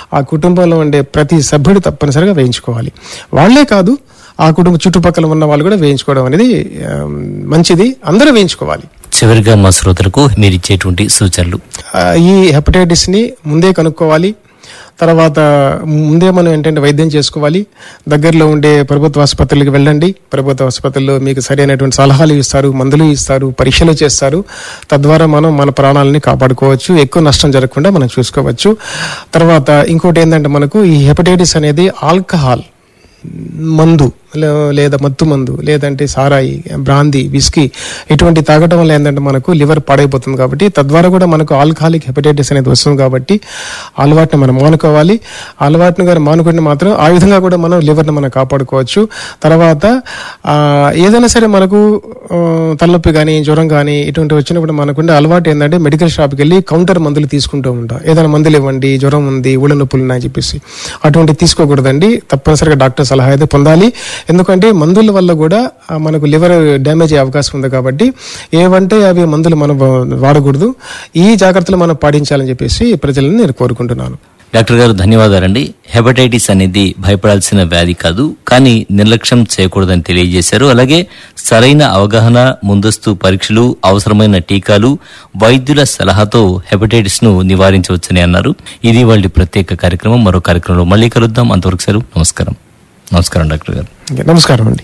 ఆ కుటుంబంలో ఉండే ప్రతి సభ్యుడు తప్పనిసరిగా వేయించుకోవాలి వాళ్ళే కాదు ఆ కుటుంబ చుట్టుపక్కల ఉన్న వాళ్ళు కూడా వేయించుకోవడం అనేది ఆ, మంచిది అందరూ వేయించుకోవాలి చివరిగా మా శ్రోతలకు మీరు ఇచ్చేటువంటి సూచనలు ఆ, ఈ హెపటైటిస్ ని ముందే కనుక్కోవాలి తర్వాత ముందే మనం ఏంటంటే వైద్యం చేసుకోవాలి దగ్గరలో ఉండే ప్రభుత్వ ఆసుపత్రులకు వెళ్ళండి ప్రభుత్వ ఆసుపత్రుల్లో మీకు సరైనటువంటి సలహాలు ఇస్తారు మందులు ఇస్తారు పరీక్షలు చేస్తారు తద్వారా మనం మన ప్రాణాలని కాపాడుకోవచ్చు ఎక్కువ నష్టం జరగకుండా మనం చూసుకోవచ్చు తర్వాత ఇంకోటి ఏంటంటే మనకు ఈ హెపటైటిస్ అనేది ఆల్కహాల్ మందు లే- లేదా మత్తు మందు లేదంటే సారాయి బ్రాందీ విస్కీ ఇటువంటి తాగటం వల్ల ఏంటంటే మనకు లివర్ పాడైపోతుంది కాబట్టి తద్వారా కూడా మనకు ఆల్కహాలిక్ హెపటైటిస్ అనేది వస్తుంది కాబట్టి ఆ అలవాటుని మనం మానుకోవాలి ఆ అలవాటుని గారు మానుకుంటే మాత్రం ఆ విధంగా కూడా మనం లివర్ని మనం కాపాడుకోవచ్చు తర్వాత ఆ, ఏదైనా సరే మనకు ఆ, తలనొప్పి కానీ జ్వరం కానీ ఇటువంటి వచ్చినప్పుడు మనకుండే అలవాటు ఏంటంటే మెడికల్ షాప్కి వెళ్ళి కౌంటర్ మందులు తీసుకుంటూ ఉంటాం ఏదైనా మందులు ఇవ్వండి జ్వరం ఉంది ఊళ్ళ నొప్పులు ఉన్నాయని చెప్పేసి అటువంటి తీసుకోకూడదండి తప్పనిసరిగా డాక్టర్ సలహా అయితే పొందాలి ఎందుకంటే మందుల వల్ల కూడా ఆ, మనకు లివర్ డ్యామేజ్ అయ్యే అవకాశం ఉంది కాబట్టి ఏవంటే అవి మందులు మనం వాడకూడదు ఈ జాగ్రత్తలు మనం పాటించాలని చెప్పేసి ప్రజలను నేను కోరుకుంటున్నాను డాక్టర్ గారు ధన్యవాదాలండి హెపటైటిస్ అనేది భయపడాల్సిన వ్యాధి కాదు కానీ నిర్లక్ష్యం చేయకూడదని తెలియజేశారు అలాగే సరైన అవగాహన ముందస్తు పరీక్షలు అవసరమైన టీకాలు వైద్యుల సలహాతో హెపటైటిస్ ను నివారించవచ్చని అన్నారు ఇది వాళ్ళ ప్రత్యేక కార్యక్రమం మరో కార్యక్రమంలో మళ్ళీ కలుద్దాం అంతవరకు సెలవు నమస్కారం నమస్కారం డాక్టర్ గారు ఓకే, నమస్కారం అండి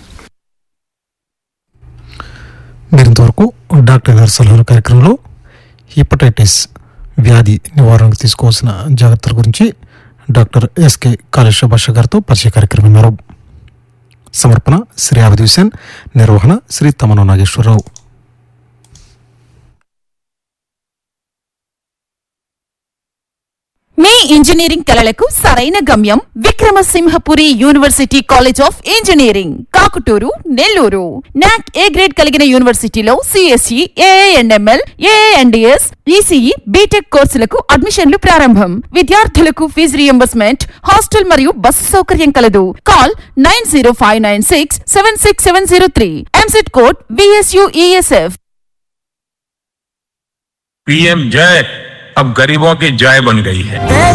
మీరింతవరకు డాక్టర్ గారి సలహాల కార్యక్రమంలో హిపటైటిస్ వ్యాధి నివారణకు తీసుకోవాల్సిన జాగ్రత్తల గురించి డాక్టర్ ఎస్కే కాళేశ్వర భాష గారితో పరిచయ కార్యక్రమం విన్నారు సమర్పణ శ్రీ అభిద్ హుసేన్ నిర్వహణ శ్రీ తమన నాగేశ్వరరావు మీ ఇంజనీరింగ్ కలలకు సరైన గమ్యం Vikramasimhapuri university college of engineering Kakutur Nellore NAAC A grade కలిగిన యూనివర్సిటీలో CSE AIML AIDS ECE BTech కోర్సులకు అడ్మిషన్లు ప్రారంభం విద్యార్థులకు ఫీజు రియంబర్స్మెంట్ హాస్టల్ మరియు బస్సు సౌకర్యం కలదు call nine zero five nine six seven six seven zero three EAMCET code VSUESF PM जय अब गरीबों की जय बन गई है